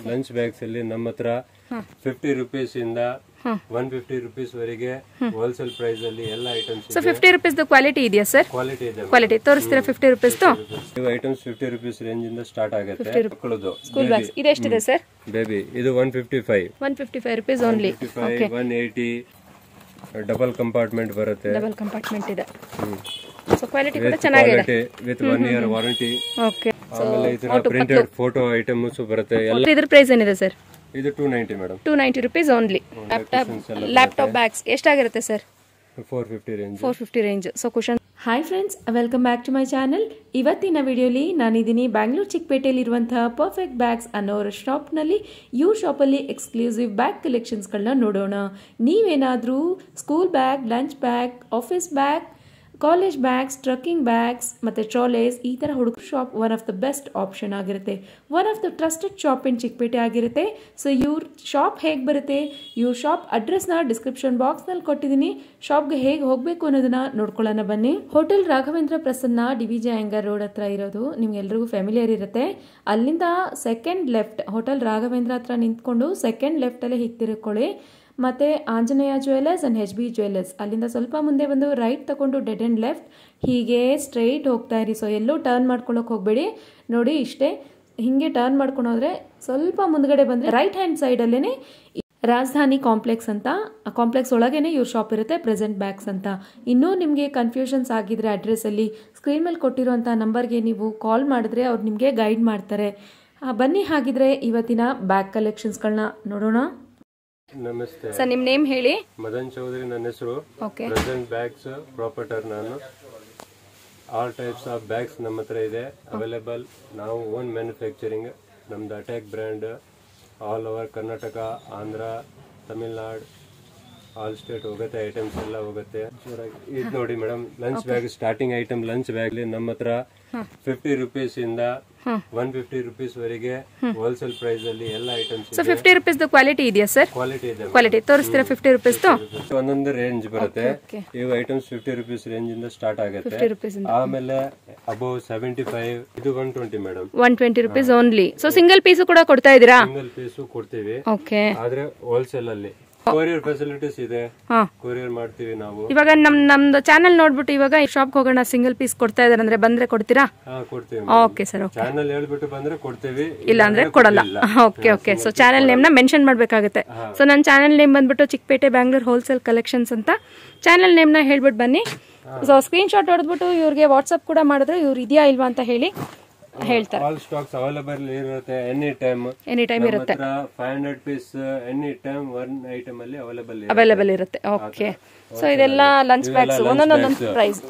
Lunch bags ಅಲ್ಲಿ ನಮ್ಮ ಹತ್ರ ಫಿಫ್ಟಿ ರುಪೀಸ್ ಇಂದ ಒನ್ ಫಿಫ್ಟಿ ರುಪೀಸ್ ವರೆಗೆ ಹೋಲ್ಸೇಲ್ ಪ್ರೈಸ್ ಅಲ್ಲಿ ಎಲ್ಲ ಐಟಮ್ಸ್ ಸೊ ಫಿಫ್ಟಿ ರುಪೀಸ್ದು ಕ್ವಾಲಿಟಿ ಇದೆಯಾ ಸರ್ ಕ್ವಾಲಿಟಿ ಇದೆ ಕ್ವಾಲಿಟಿ ತೋರಿಸ್ತೀರಾ ಫಿಫ್ಟಿ ರುಪೀಸ್ದು ಇವು ಐಟಮ್ಸ್ ಫಿಫ್ಟಿ ರುಪೀಸ್ ರೇಂಜ್ ಇಂದ ಸ್ಟಾರ್ಟ್ ಆಗುತ್ತೆ ಮಕ್ಕಳದು ಸ್ಕೂಲ್ ಬ್ಯಾಗ್ಸ್ ಇದೆಷ್ಟಿದೆ ಸರ್ ಬೇಬಿ ಇದು one fifty five one fifty five rupees only fifty five one eighty double compartment ಬರುತ್ತೆ ಡಬಲ್ ಕಂಪಾರ್ಟ್ಮೆಂಟ್ ಇದೆ ಸೊ ಕ್ವಾಲಿಟಿ ಕೂಡ ಚೆನ್ನಾಗಿದೆ quality with one year warranty okay ಆಮೇಲೆ ಈ ತರ ಪ್ರಿಂಟೆಡ್ ಫೋಟೋ ಐಟಮ್ಸ್ ಬರುತ್ತೆ ಎಲ್ಲ ಇದ್ರ ಪ್ರೈಸ್ ಏನಿದೆ ಸರ್ ಇದು two ninety madam two ninety rupees only laptop laptop bags ಎಷ್ಟಾಗಿರುತ್ತೆ sir four fifty range four fifty range so cushion hi friends welcome back to my channel ಇವತ್ತಿನ ವಿಡಿಯೋಲಿ ನಾನಿದ್ದೀನಿ ಬ್ಯಾಂಗ್ಳೂರು ಚಿಕ್ಕಪೇಟೆಯಲ್ಲಿರುವಂತಹ ಪರ್ಫೆಕ್ಟ್ ಬ್ಯಾಗ್ಸ್ ಅನ್ನೋರ ಶಾಪ್ನಲ್ಲಿ ಇವ್ರ ಶಾಪಲ್ಲಿ ಎಕ್ಸ್ಕ್ಲೂಸಿವ್ ಬ್ಯಾಗ್ ಕಲೆಕ್ಷನ್ಸ್ಗಳನ್ನ ನೋಡೋಣ ನೀವೇನಾದರೂ school bag lunch bag office bag college bags trekking bags ಮತ್ತು ಟ್ರಾಲೇಸ್ ಈ ಥರ ಹುಡುಗ shop one of the best option ಆಗಿರುತ್ತೆ one of the trusted shop in Chickpet ಆಗಿರುತ್ತೆ ಸೊ ಇವ್ರ ಶಾಪ್ ಹೇಗೆ ಬರುತ್ತೆ ಇವ್ರ ಶಾಪ್ ಅಡ್ರೆಸ್ನ ಡಿಸ್ಕ್ರಿಪ್ಷನ್ ಬಾಕ್ಸ್ನಲ್ಲಿ ಕೊಟ್ಟಿದ್ದೀನಿ ಶಾಪ್ಗೆ ಹೇಗೆ ಹೋಗಬೇಕು ಅನ್ನೋದನ್ನ ನೋಡ್ಕೊಳ್ಳೋಣ ಬನ್ನಿ hotel Raghavendra Prasanna D V J ಆ್ಯಂಗರ್ ರೋಡ್ ಹತ್ರ ಇರೋದು ನಿಮ್ಗೆಲ್ರಿಗೂ ಫೆಮಿಲಿಯರ್ ಇರುತ್ತೆ ಅಲ್ಲಿಂದ ಸೆಕೆಂಡ್ ಲೆಫ್ಟ್ ಹೋಟೆಲ್ ರಾಘವೇಂದ್ರ ಹತ್ರ ನಿಂತ್ಕೊಂಡು ಸೆಕೆಂಡ್ ಲೆಫ್ಟಲ್ಲೇ ಹೀಗೆ ತಿರುಗ್ಕೊಳ್ಳಿ ಮತ್ತು Anjaneya jewellers and H B jewellers ಅಲ್ಲಿಂದ ಸ್ವಲ್ಪ ಮುಂದೆ ಬಂದು ರೈಟ್ ತಗೊಂಡು ಡೆಡ್ ಆ್ಯಂಡ್ ಲೆಫ್ಟ್ ಹೀಗೆ ಸ್ಟ್ರೈಟ್ ಹೋಗ್ತಾ ಇರಿ ಸೊ ಎಲ್ಲೂ ಟರ್ನ್ ಮಾಡ್ಕೊಳ್ಳೋಕೆ ಹೋಗಬೇಡಿ ನೋಡಿ ಇಷ್ಟೇ ಹೀಗೆ ಟರ್ನ್ ಮಾಡ್ಕೊಂಡು ಹೋದರೆ ಸ್ವಲ್ಪ ಮುಂದ್ಗಡೆ ಬಂದರೆ ರೈಟ್ ಹ್ಯಾಂಡ್ ಸೈಡಲ್ಲೇ ರಾಜಧಾನಿ ಕಾಂಪ್ಲೆಕ್ಸ್ ಅಂತ ಆ ಕಾಂಪ್ಲೆಕ್ಸ್ ಒಳಗೇನೆ ಇವ್ರ ಶಾಪ್ ಇರುತ್ತೆ ಪ್ರೆಸೆಂಟ್ ಬ್ಯಾಗ್ಸ್ ಅಂತ ಇನ್ನೂ ನಿಮಗೆ ಕನ್ಫ್ಯೂಷನ್ಸ್ ಆಗಿದ್ರೆ ಅಡ್ರೆಸ್ಸಲ್ಲಿ ಸ್ಕ್ರೀನ್ ಮೇಲೆ ಕೊಟ್ಟಿರೋಂಥ ನಂಬರ್ಗೆ ನೀವು ಕಾಲ್ ಮಾಡಿದ್ರೆ ಅವ್ರು ನಿಮಗೆ ಗೈಡ್ ಮಾಡ್ತಾರೆ ಆ, ಬನ್ನಿ ಹಾಗಿದ್ರೆ ಇವತ್ತಿನ ಬ್ಯಾಗ್ ಕಲೆಕ್ಷನ್ಸ್ಗಳನ್ನ ನೋಡೋಣ ನಮಸ್ತೆ ಸರ್ ನಿಮ್ಮ ನೇಮ್ ಹೇಳಿ ಮದನ್ ಚೌಧರಿ ನನ್ನ ಹೆಸರು ಓಕೆ ಪ್ರೆಸೆಂಟ್ ಬ್ಯಾಗ್ಸ್ ಪ್ರಾಪರ್ಟರ್ ನಾನು ಆಲ್ ಟೈಪ್ಸ್ ಆಫ್ ಬ್ಯಾಗ್ಸ್ ನಮ್ಮ ಹತ್ರ ಇದೆ ಅವೈಲೇಬಲ್ ನಾವು ಓನ್ ಮ್ಯಾನುಫ್ಯಾಕ್ಚರಿಂಗ್ ನಮ್ದು attack brand all over Karnataka Andhra Tamil Nadu all state ಹೋಗುತ್ತೆ ಐಟಮ್ಸ್ ಎಲ್ಲ ಹೋಗುತ್ತೆ ಜೋರಾಗಿ ಇದು ನೋಡಿ madam lunch bag starting item lunch bag ನಮ್ಮ ಹತ್ರ ಫಿಫ್ಟಿ ರುಪೀಸ್ ಇಂದ ಒನ್ ಫಿಫ್ಟಿ ರುಪೀಸ್ ವರೆಗೆ ಹೋಲ್ಸೇಲ್ ಪ್ರೈಸ್ ಅಲ್ಲಿ ಎಲ್ಲ ಐಟಮ್ಸ್ ಸೊ ಫಿಫ್ಟಿ ರುಪೀಸ್ದು ಕ್ವಾಲಿಟಿ ಇದೆಯಾ ಸರ್ ಕ್ವಾಲಿಟಿ ಇದೆ ಕ್ವಾಲಿಟಿ ತೋರಿಸ್ತೀರಾ ಫಿಫ್ಟಿ ರುಪೀಸ್ದು ಒಂದೊಂದು ರೇಂಜ್ ಬರುತ್ತೆ okay. ಇವು ಐಟಮ್ಸ್ ಫಿಫ್ಟಿ ರುಪೀಸ್ ರೇಂಜ್ ಇಂದ ಸ್ಟಾರ್ಟ್ ಆಗುತ್ತೆ ಫಿಫ್ಟಿ ರುಪೀಸ್ ಆಮೇಲೆ ಅಬೌವ್ ಸೆವೆಂಟಿ ಫೈವ್ ಇದು one twenty madam one twenty rupees only so single piece ಕೂಡ ಕೊಡ್ತಾ ಇದ್ದೀರಾ ಸಿಂಗಲ್ ಪೀಸು ಕೊಡ್ತೀವಿ ಓಕೆ ಆದ್ರೆ ಹೋಲ್ಸೇಲ್ ಅಲ್ಲಿ ಕೊರಿಯರ್ ಫೆಸಿಲಿಟೀಸ್ ಇದೆ ಹಾಂ ಕೊರಿಯರ್ ಮಾಡ್ತೀವಿ ನಾವು ಇವಾಗ ನಮ್ ನಮ್ದು ಚಾನಲ್ ನೋಡ್ಬಿಟ್ಟು ಇವಾಗ ಶಾಪ್ಗೆ ಹೋಗೋಣ ಸಿಂಗಲ್ ಪೀಸ್ ಕೊಡ್ತಾ ಇದಾರೆ ಅಂದ್ರೆ ಬಂದ್ರೆ ಕೊಡ್ತೀರಾ ಹಾ ಕೊಡ್ತೀವಿ ಓಕೆ ಸರ್ ಓಕೆ ಚಾನಲ್ ಹೇಳ್ಬಿಟ್ಟು ಬಂದ್ರೆ ಕೊಡ್ತೀವಿ ಇಲ್ಲ ಅಂದ್ರೆ ಕೊಡಲ್ಲ ಓಕೆ ಓಕೆ ಸೊ ಚಾನಲ್ ನೇಮ್ನ ಮೆನ್ಷನ್ ಮಾಡಬೇಕಾಗುತ್ತೆ ಸೊ ನನ್ನ ಚಾನಲ್ ನೇಮ್ ಬಂದ್ಬಿಟ್ಟು ಚಿಕ್ಕಪೇಟೆ ಬ್ಯಾಂಗ್ಳೂರ್ ಹೋಲ್ಸೇಲ್ ಕಲೆಕ್ಷನ್ಸ್ ಅಂತ ಚಾನಲ್ ನೇಮ್ನ ಹೇಳ್ಬಿಟ್ಟು ಬನ್ನಿ ಸೊ ಸ್ಕ್ರೀನ್ ಶಾಟ್ ಹೊಡೆದ್ಬಿಟ್ಟು ಇವ್ರಿಗೆ ವಾಟ್ಸಪ್ ಕೂಡ ಮಾಡಿದ್ರೆ ಇವ್ರು ಇದೆಯಾ ಇಲ್ವಾ ಅಂತ ಹೇಳಿ ಹೇಳ್ತಾರೆ ಆಲ್ ಸ್ಟಾಕ್ಸ್ ಅವೈಲೇಬಲ್ ಇರುತ್ತೆ ಎನಿ ಟೈಮ್ ಎನಿ ಟೈಮ್ ಇರುತ್ತೆ ಹತ್ರ five hundred piece any time one item ಅಲ್ಲಿ ಅವೈಲೇಬಲ್ ಅವೈಲೇಬಲ್ ಇರುತ್ತೆ ಓಕೆ ಸೊ ಇದೆಲ್ಲ ಲಂಚ್ ಬ್ಯಾಗ್ಸ್ ಒಂದೊಂದೊಂದೊಂದು price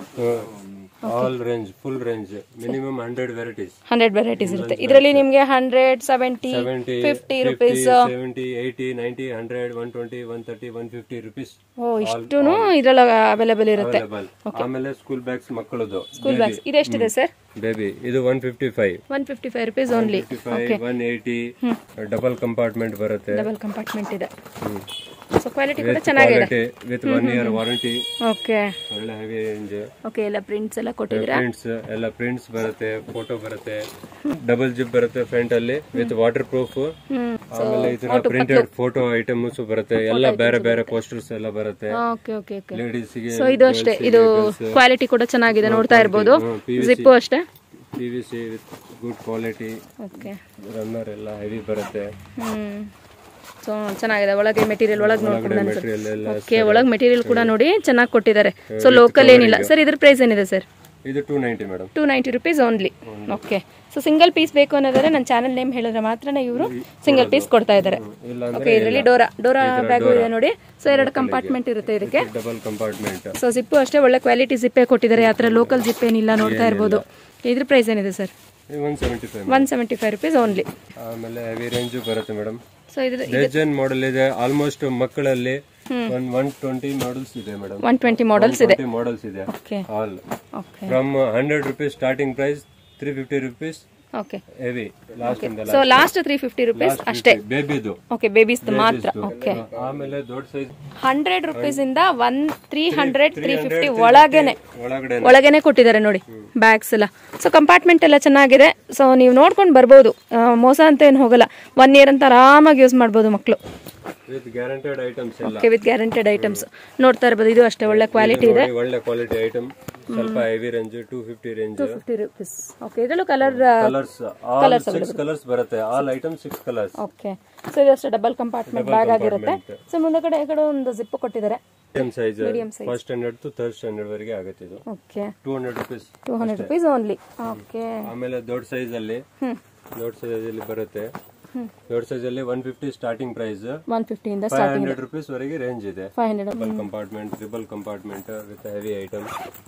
all range full range minimum hundred varieties hundred varieties ಇರುತ್ತೆ ಇದರಲ್ಲಿ ನಿಮಗೆ hundred seventy seventy fifty rupees seventy eighty ninety hundred one twenty one thirty one fifty rupees ಓ ಇಷ್ಟು ಇದ್ರೊಳಗೆ available ಇರುತ್ತೆ available ಆಮೇಲೆ ಸ್ಕೂಲ್ ಬ್ಯಾಗ್ಸ್ ಮಕ್ಕಳದು ಸ್ಕೂಲ್ ಬ್ಯಾಗ್ಸ್ ಇದೆಷ್ಟಿದೆ ಸರ್ ಬೇಬಿ ಇದು one fifty five one fifty five rupees only fifty five one eighty double compartment ಬರುತ್ತೆ double compartment ಇದೆ ಸೊ ಕ್ವಾಲಿಟಿ ಕೂಡ ಚೆನ್ನಾಗಿದೆ quality with one year warranty okay ಒಳ್ಳೆ heavy range okay ಎಲ್ಲ prints ಎಲ್ಲ ಕೊಟ್ಟಿದ್ದೀರಾ ಪ್ರಿಂಟ್ಸ್ ಎಲ್ಲ ಪ್ರಿಂಟ್ಸ್ ಬರುತ್ತೆ ಫೋಟೋ ಬರುತ್ತೆ ಡಬಲ್ ಜಿಪ್ ಬರುತ್ತೆ ಫ್ರಂಟ್ ಅಲ್ಲಿ ವಿತ್ ವಾಟರ್ ಪ್ರೂಫ್ ಹ್ಮ್ ಆಮೇಲೆ ಈ ತರ ಪ್ರಿಂಟೆಡ್ ಫೋಟೋ ಐಟಮ್ಸ್ ಬರುತ್ತೆ ಎಲ್ಲ ಬೇರೆ ಬೇರೆ ಪೋಸ್ಟರ್ಸ್ ಎಲ್ಲ ಬರುತ್ತೆ ಓಕೆ ಓಕೆ ಓಕೆ ಲೇಡೀಸ್ ಗೆ ಸೊ ಇದು ಅಷ್ಟೇ ಇದು ಕ್ವಾಲಿಟಿ ಕೂಡ ಚೆನ್ನಾಗಿದೆ ನೋಡ್ತಾ ಇರ್ಬೋದು ಜಿಪ್ಪು ಅಷ್ಟೇ P V C with good quality okay runner ಎಲ್ಲ ಹೆವಿ ಬರುತ್ತೆ ಹ್ಮ್ ಸೊ ಚೆನ್ನಾಗಿದೆ ಒಳಗೆ ಮೆಟೀರಿಯಲ್ ಒಳಗೆ ನೋಡ್ಕೊಂಡು ಅನ್ಸುತ್ತೆ ಮೆಟೀರಿಯಲ್ ಎಲ್ಲ ಓಕೆ ಒಳಗೆ ಮೆಟೀರಿಯಲ್ ಕೂಡ ನೋಡಿ ಚೆನ್ನಾಗಿ ಕೊಟ್ಟಿದ್ದಾರೆ ಸೊ ಲೋಕಲ್ ಏನಿಲ್ಲ ಸರ್ ಇದ್ರ ಪ್ರೈಸ್ ಏನಿದೆ ಸರ್ ಇದು two ninety madam two ninety rupees only okay so single piece ಬೇಕು ಅನ್ನೋದಾದ್ರೆ ನನ್ನ ಚಾನಲ್ ನೇಮ್ ಹೇಳಿದ್ರೆ ಮಾತ್ರ ಇವರು ಸಿಂಗಲ್ ಪೀಸ್ ಕೊಡ್ತಾ ಇದ್ದಾರೆ ಇಲ್ಲ ಓಕೆ ಇದರಲ್ಲಿ ಡೋರಾ ಡೋರಾ ಬ್ಯಾಗು ಇದೆ ನೋಡಿ ಸೊ ಎರಡು ಕಂಪಾರ್ಟ್ಮೆಂಟ್ ಇರುತ್ತೆ ಇದಕ್ಕೆ ಡಬಲ್ ಕಂಪಾರ್ಟ್ಮೆಂಟ್ ಸೊ ಜಿಪ್ಪು ಅಷ್ಟೇ ಒಳ್ಳೆ ಕ್ವಾಲಿಟಿ ಜಿಪ್ಪೇ ಕೊಟ್ಟಿದ್ದಾರೆ ಆ ಥರ ಲೋಕಲ್ ಜಿಪ್ ಏನಿಲ್ಲ ನೋಡ್ತಾ ಇರ್ಬೋದು ಇದ್ರ ಪ್ರೈಸ್ ಏನಿದೆ sir one seventy five one seventy five rupees only ಆಮೇಲೆ ಹೆವಿ ರೇಂಜ್ ಬರುತ್ತೆ ಮೇಡಮ್ ಸೊ ಇದ್ರ ಲೆಜೆಂಡ್ ಮಾಡೆಲ್ ಇದೆ ಆಲ್ಮೋಸ್ಟ್ ಮಕ್ಕಳಲ್ಲಿ ಒನ್ ಒನ್ ಟ್ವೆಂಟಿ ಮಾಡೆಲ್ಸ್ ಇದೆ ಮೇಡಮ್ ಒನ್ ಟ್ವೆಂಟಿ ಮಾಡೆಲ್ಸ್ ಇದೆ ಮಾಡೆಲ್ಸ್ ಇದೆ okay all okay from hundred rupees starting price three fifty rupees okay heavy last ಇಂದ so last three fifty rupees ಅಷ್ಟೇ ಬೇಬಿದು okay babies ಮಾತ್ರ okay ಆಮೇಲೆ ದೊಡ್ಡ size hundred rupees ಇಂದ one three hundred three fifty ಒಳಗೇನೆ ಒಳಗಡೆ ಒಳಗೇನೆ ಕೊಟ್ಟಿದ್ದಾರೆ ನೋಡಿ ಬ್ಯಾಗ್ಸ್ ಎಲ್ಲ ಸೊ ಕಂಪಾರ್ಟ್ಮೆಂಟ್ ಎಲ್ಲ ಚೆನ್ನಾಗಿದೆ ಸೊ ನೀವು ನೋಡ್ಕೊಂಡು ಬರ್ಬೋದು ಆ, ಮೋಸ ಅಂತ ಏನು ಹೋಗಲ್ಲ ಒನ್ ಇಯರ್ ಅಂತ ಆರಾಮಾಗಿ ಯೂಸ್ ಮಾಡ್ಬೋದು ಮಕ್ಕಳು ವಿತ್ ಗ್ಯಾರಂಟೆಡ್ ಐಟಮ್ಸ್ ಎಲ್ಲ ಓಕೆ ವಿತ್ ಗ್ಯಾರಂಟೆಡ್ ಐಟಮ್ಸ್ ನೋಡ್ತಾ ಇರ್ಬೋದು ಇದು ಅಷ್ಟೇ ಒಳ್ಳೆ ಕ್ವಾಲಿಟಿ ಇದೆ ನೋಡಿ, ಒಳ್ಳೆ ಕ್ವಾಲಿಟಿ ಐಟಮ್ ಸ್ವಲ್ಪ heavy range two fifty range fifty rupees okay ಇದರಲ್ಲೂ colour colours all six colours ಬರುತ್ತೆ all item six colours okay so ಇದು ಅಷ್ಟೇ ಡಬಲ್ ಕಂಪಾರ್ಟ್ಮೆಂಟ್ ಬ್ಯಾಗ್ ಆಗಿರುತ್ತೆ ಸೊ ಮುಂದೆ ಕಡೆ ಈ ಕಡೆ ಒಂದು ಜಿಪ್ ಕೊಟ್ಟಿದ್ದಾರೆ medium size first standard to third standard ವರೆಗೆ ಆಗುತ್ತೆ ಇದು okay two hundred rupees two hundred rupees only okay ಆಮೇಲೆ ದೊಡ್ಡ ಸೈಜ್ ಅಲ್ಲಿ ದೊಡ್ಡ ಸೈಜ್ ಅಲ್ಲಿ ಬರುತ್ತೆ ದೊಡ್ಡ ಸೈಜ್ ಅಲ್ಲಿ one fifty starting price one ಫಿಫ್ಟಿಯಿಂದ ಫೈವ್ ಹಂಡ್ರೆಡ್ ರುಪೀಸ್ ವರೆಗೆ ರೇಂಜ್ ಇದೆ five hundred double compartment triple compartment with heavy item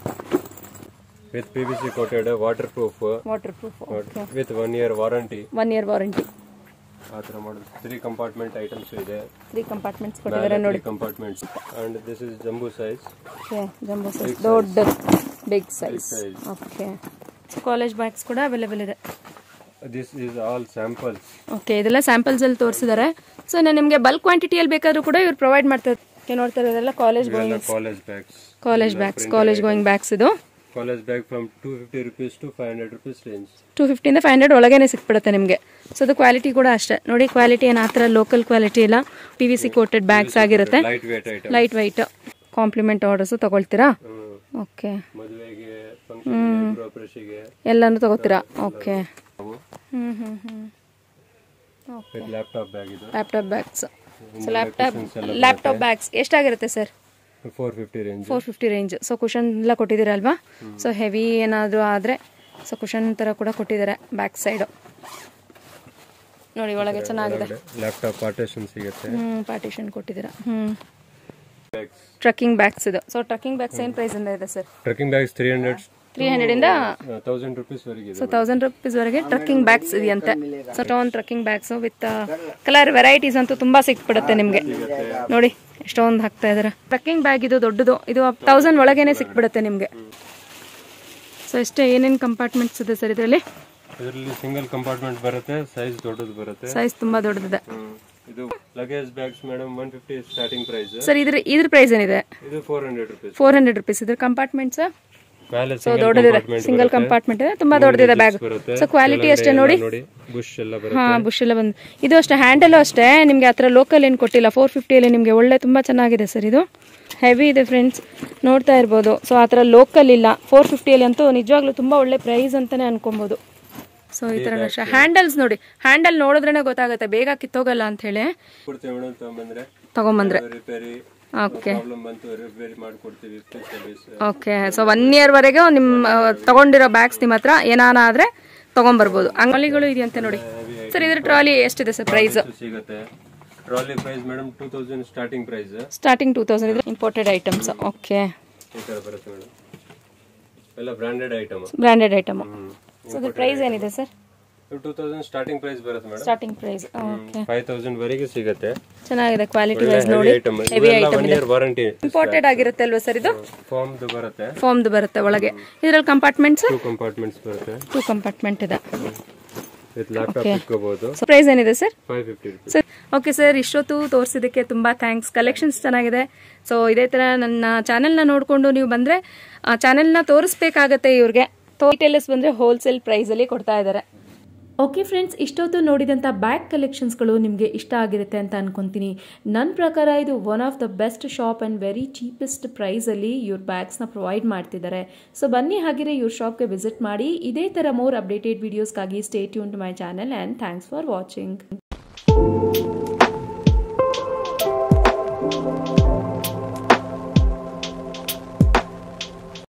with P V C coated waterproof waterproof with one year warranty one year warranty ಆ ಥರ ಮಾಡೋದು three compartment items ಇದೆ three compartments ಕೊಟ್ಟಿದ್ದಾರೆ ನೋಡಿ compartments and this is jumbo size okay jumbo size ದೊಡ್ಡ big size size. Okay college bags ಕೂಡ available ಇದೆ this is all samples okay ಇದೆಲ್ಲ ಸ್ಯಾಂಪಲ್ಸ್ ಅಲ್ಲಿ ತೋರಿಸಿದ್ದಾರೆ ಸೊ ನಾನು ನಿಮಗೆ ಬಲ್ಕ್ ಕ್ವಾಂಟಿಟಿಯಲ್ಲಿ ಬೇಕಾದ್ರೂ ಕೂಡ ಇವ್ರು ಪ್ರೊವೈಡ್ ಮಾಡ್ತಾರೆ ಓಕೆ ನೋಡ್ತಾ ಇರೋದೆಲ್ಲ college going college bags college bags college going bags ಇದು college bag from two fifty rupees to five hundred rupees range two ಫಿಫ್ಟಿಯಿಂದ ಫೈವ್ ಹಂಡ್ರೆಡ್ ಒಳಗೇನೆ ಸಿಕ್ಬಿಡುತ್ತೆ ನಿಮಗೆ ಸೊ ಅದು ಕ್ವಾಲಿಟಿ ಕೂಡ ಅಷ್ಟೇ ನೋಡಿ ಕ್ವಾಲಿಟಿ ಏನು ಆ ಥರ ಲೋಕಲ್ ಕ್ವಾಲಿಟಿ ಇಲ್ಲ P V C coated bags ಆಗಿರುತ್ತೆ lightweight item lightweight compliment orders ತಗೊಳ್ತೀರಾ ಓಕೆ ಮದುವೆಗೆ ಫಂಕ್ಷನ್ ಗೃಹಪ್ರವೇಶಿಗೆ ಎಲ್ಲಾನು ತಗೋತೀರಾ ಓಕೆ ಅವು ಹ್ಞೂ ಹ್ಞೂ ಹ್ಞೂ ವಿತ್ ಲ್ಯಾಪ್ಟಾಪ್ ಬ್ಯಾಗ್ ಇದು laptop bags so laptop laptop bags ಎಷ್ಟಾಗಿರುತ್ತೆ sir four fifty range four fifty range so cushion ಎಲ್ಲ ಕೊಟ್ಟಿದ್ದೀರಲ್ವಾ ಸೊ ಹೆವಿ ಏನಾದರೂ ಆದರೆ ಸೊ ಕುಷನ್ ಥರ ಕೂಡ ಕೊಟ್ಟಿದ್ದಾರೆ ಬ್ಯಾಕ್ ಸೈಡು ನೋಡಿ ಒಳಗೆ ಚೆನ್ನಾಗಿದೆ ಲ್ಯಾಪ್ಟಾಪ್ ಪಾರ್ಟೇಷನ್ ಸಿಗುತ್ತೆ ಹ್ಞೂ ಪಾರ್ಟಿಷನ್ ಕೊಟ್ಟಿದ್ದೀರಾ ಹ್ಞೂ ಬ್ಯಾಗ್ಸ್ ಟ್ರಕ್ಕಿಂಗ್ ಬ್ಯಾಗ್ಸ್ ಇದು ಸೊ ಟ್ರಕ್ಕಿಂಗ್ ಬ್ಯಾಗ್ಸ್ ಏನು ಪ್ರೈಸಿಂದ ಇದೆ sir trekking bags three hundred three ಹಂಡ್ರೆಡಿಂದ ತೌಸಂಡ್ ರುಪೀಸ್ ವರೆಗೆ ಇದೆ ಸೊ ತೌಸಂಡ್ ರುಪೀಸ್ವರೆಗೆ ಟ್ರಕ್ಕಿಂಗ್ ಬ್ಯಾಗ್ಸ್ ಇದೆಯಂತೆ so tone trekking bags with colour varieties ಅಂತೂ ತುಂಬ ಸಿಕ್ಬಿಡುತ್ತೆ ನಿಮಗೆ ನೋಡಿ ಎಷ್ಟೊಂದು ಹಾಕ್ತಾ ಇದ್ದಾರೆ ಟ್ರಕ್ಕಿಂಗ್ ಬ್ಯಾಗ್ ಇದು ದೊಡ್ಡದು ಇದು ತೌಸಂಡ್ ಒಳಗೇನೆ ಸಿಕ್ಬಿಡುತ್ತೆ ನಿಮಗೆ ಸೊ ಎಷ್ಟೇ ಏನೇನು ಕಂಪಾರ್ಟ್ಮೆಂಟ್ಸ್ ಇದೆ ಸರ್ ಇದರಲ್ಲಿ ಇದರಲ್ಲಿ ಸಿಂಗಲ್ ಕಂಪಾರ್ಟ್ಮೆಂಟ್ ಬರುತ್ತೆ ಸೈಜ್ ದೊಡ್ಡದು ಬರುತ್ತೆ ಸೈಜ್ ತುಂಬ ದೊಡ್ಡದಿದೆ ಹ್ಮ್. ಇದು luggage bags madam one fifty starting price sir ಇದ್ರ ಇದ್ರ ಪ್ರೈಸ್ ಏನಿದೆ ಇದು four hundred rupees four hundred rupees ಇದ್ರ ಕಂಪಾರ್ಟ್ಮೆಂಟ್ಸ್ ಮೇಲೆ ಸೊ ದೊಡ್ಡದಿದೆ ಸಿಂಗಲ್ ಕಂಪಾರ್ಟ್ಮೆಂಟ್ ಇದೆ ತುಂಬಾ ದೊಡ್ಡದಿದೆ ಬ್ಯಾಗ್ ಬರುತ್ತೆ ಸೊ ಕ್ವಾಲಿಟಿ ಅಷ್ಟೇ ನೋಡಿ ನೋಡಿ ಬುಷ್ ಎಲ್ಲ ಬರುತ್ತೆ ಹಾ ಬುಷ್ ಎಲ್ಲ ಬಂದು ಇದು ಅಷ್ಟೇ ಹ್ಯಾಂಡಲು ಅಷ್ಟೇ ನಿಮಗೆ ಆ ಥರ ಲೋಕಲ್ ಏನು ಕೊಟ್ಟಿಲ್ಲ ಫೋರ್ ಫಿಫ್ಟಿಯಲ್ಲಿ ನಿಮಗೆ ಒಳ್ಳೆ ತುಂಬ ಚೆನ್ನಾಗಿದೆ ಸರ್ ಇದು ಹೆವಿ ಇದೆ ಫ್ರೆಂಡ್ಸ್ ನೋಡ್ತಾ ಇರ್ಬೋದು ಸೊ ಆ ಥರ ಲೋಕಲ್ ಇಲ್ಲ ಫೋರ್ ಫಿಫ್ಟಿಯಲ್ಲಿ ಅಂತೂ ನಿಜವಾಗ್ಲೂ ತುಂಬ ಒಳ್ಳೆ ಪ್ರೈಸ್ ಅಂತಲೇ ಅನ್ಕೊಬೋದು ಸೊ ಈ ಥರ ಅಷ್ಟೇ ಹ್ಯಾಂಡಲ್ಸ್ ನೋಡಿ ಹ್ಯಾಂಡಲ್ ನೋಡಿದ್ರೇ ಗೊತ್ತಾಗುತ್ತೆ ಬೇಗ ಕಿತ್ತೋಗಲ್ಲ ಅಂತ ಹೇಳಿ ಕೊಡ್ತೇವೆ ಮೇಡಮ್ ತಗೊಂಬಂದ್ರೆ ತಗೊಂಬಂದ್ರೆ ರಿಪೇರಿ ಓಕೆ ಪ್ರಾಬ್ಲಮ್ ಬಂತು ರಿಪೇರಿ ಮಾಡ್ಕೊಡ್ತೀವಿ free service okay so one ಇಯರ್ವರೆಗೆ ನಿಮ್ಮ ಆ, ತಗೊಂಡಿರೋ ಬ್ಯಾಗ್ಸ್ ನಿಮ್ಮ ಹತ್ರ ಏನಾನ ಆದರೆ ತೊಗೊಂಬರ್ಬೋದು ಅಂಗಡಿಗಳು ಇದೆಯಂತೆ ನೋಡಿ ಸರ್ ಇದ್ರ ಟ್ರಾಲಿ ಎಷ್ಟಿದೆ ಸರ್ ಪ್ರೈಸ್ ಸಿಗುತ್ತೆ trolley price madam two thousand starting price starting two thousand ಇದ್ರೆ ಇಂಪೋರ್ಟೆಡ್ ಐಟಮ್ಸ್ ಓಕೆ ಈ ತರ ಬರುತ್ತೆ ಮೇಡಮ್ ಎಲ್ಲ branded item branded item so ಅದ್ರ ಪ್ರೈಸ್ ಏನಿದೆ sir two thousand starting price ಬರುತ್ತೆ madam starting price okay five thousand ವರೆಗೆ ಸಿಗುತ್ತೆ ಚೆನ್ನಾಗಿದೆ ಕ್ವಾಲಿಟಿ ವೈಸ್ ಹೆವಿ ನೋಡಿ ಐಟಮ್ ಇವೆಲ್ಲ ಒನ್ ಇಯರ್ ವಾರಂಟಿ ಇಂಪೋರ್ಟೆಡ್ ಆಗಿರುತ್ತೆ ಅಲ್ವಾ ಸರ್ ಇದು ಫಾರ್ಮ್ದು ಬರುತ್ತೆ ಫಾರ್ಮ್ದು ಬರುತ್ತೆ ಒಳಗೆ ಇದರಲ್ಲಿ ಕಂಪಾರ್ಟ್ಮೆಂಟ್ಸ್ ಟೂ ಕಂಪಾರ್ಟ್ಮೆಂಟ್ಸ್ ಬರುತ್ತೆ ಟೂ ಕಂಪಾರ್ಟ್ಮೆಂಟ್ ಇದೆ ವಿತ್ ಲ್ಯಾಪ್ಟಾಪ್ ಇಟ್ಕೋಬಹುದು ಸೊ ಪ್ರೈಸ್ ಏನಿದೆ sir five fifty rupees sir okay sir ಇಷ್ಟೊತ್ತು ತೋರಿಸಿದ್ದಕ್ಕೆ ತುಂಬ ಥ್ಯಾಂಕ್ಸ್ ಕಲೆಕ್ಷನ್ಸ್ ಚೆನ್ನಾಗಿದೆ ಸೊ ಇದೇ ಥರ ನನ್ನ ಚಾನೆಲ್ನ ನೋಡಿಕೊಂಡು ನೀವು ಬಂದರೆ ಆ ಚಾನೆಲ್ನ ತೋರಿಸ್ಬೇಕಾಗತ್ತೆ ಇವ್ರಿಗೆ ಟೋಟೆಲ್ಸ್ ಬಂದರೆ ಹೋಲ್ಸೇಲ್ ಪ್ರೈಸಲ್ಲಿ ಕೊಡ್ತಾ ಇದ್ದಾರೆ ಓಕೆ ಫ್ರೆಂಡ್ಸ್ ಇಷ್ಟೊತ್ತು ನೋಡಿದಂಥ ಬ್ಯಾಗ್ ಕಲೆಕ್ಷನ್ಸ್ಗಳು ನಿಮಗೆ ಇಷ್ಟ ಆಗಿರುತ್ತೆ ಅಂತ ಅನ್ಕೊಂತೀನಿ ನನ್ನ ಪ್ರಕಾರ ಇದು one of the best shop and very cheapest ಪ್ರೈಸಲ್ಲಿ ಇವ್ರ ಬ್ಯಾಗ್ಸ್ನ ಪ್ರೊವೈಡ್ ಮಾಡ್ತಿದ್ದಾರೆ ಸೊ ಬನ್ನಿ ಹಾಗಿದ್ರೆ ಇವ್ರ ಶಾಪ್ಗೆ ವಿಸಿಟ್ ಮಾಡಿ ಇದೇ ಥರ ಮೋರ್ ಅಪ್ಡೇಟೆಡ್ ವೀಡಿಯೋಸ್ಗಾಗಿ stay tune to my channel and thanks for watching